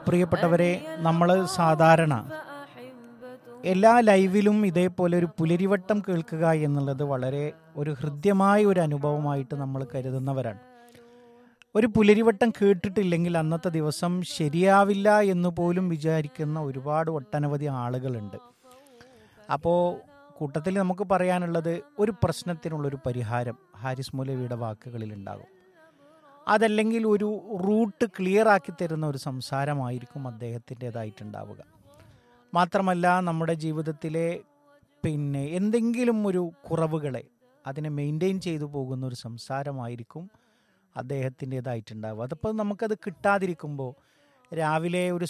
പ്രിയപ്പെട്ടവരെ നമ്മൾ സാധാരണ എല്ലാ ലൈവിലും ഇതേപോലെ ഒരു പുലരിവട്ടം കേൾക്കുക എന്നുള്ളത് വളരെ ഒരു ഹൃദ്യമായ ഒരു അനുഭവമായിട്ട് നമ്മൾ കരുതുന്നവരാണ് ഒരു പുലരിവട്ടം കേട്ടിട്ടില്ലെങ്കിൽ അന്നത്തെ ദിവസം ശരിയാവില്ല എന്ന് പോലും വിചാരിക്കുന്ന ഒരുപാട് ഒട്ടനവധി ആളുകളുണ്ട് അപ്പോൾ കൂട്ടത്തിൽ നമുക്ക് പറയാനുള്ളത് ഒരു പ്രശ്നത്തിനുള്ളൊരു പരിഹാരം ഹാരിസ് മൗലവിയുടെ വാക്കുകളിൽ ഉണ്ടാകും അതല്ലെങ്കിൽ ഒരു റൂട്ട് ക്ലിയർ ആക്കി തരുന്ന ഒരു സംസാരമായിരിക്കും അദ്ദേഹത്തിൻ്റെതായിട്ടുണ്ടാവുക മാത്രമല്ല നമ്മുടെ ജീവിതത്തിലെ പിന്നെ എന്തെങ്കിലും ഒരു കുറവുകളെ അതിനെ മെയിൻറ്റെയിൻ ചെയ്തു പോകുന്ന ഒരു സംസാരമായിരിക്കും അദ്ദേഹത്തിൻ്റെതായിട്ടുണ്ടാവുക അതിപ്പോൾ നമുക്കത് കിട്ടാതിരിക്കുമ്പോൾ രാവിലെ ഒരു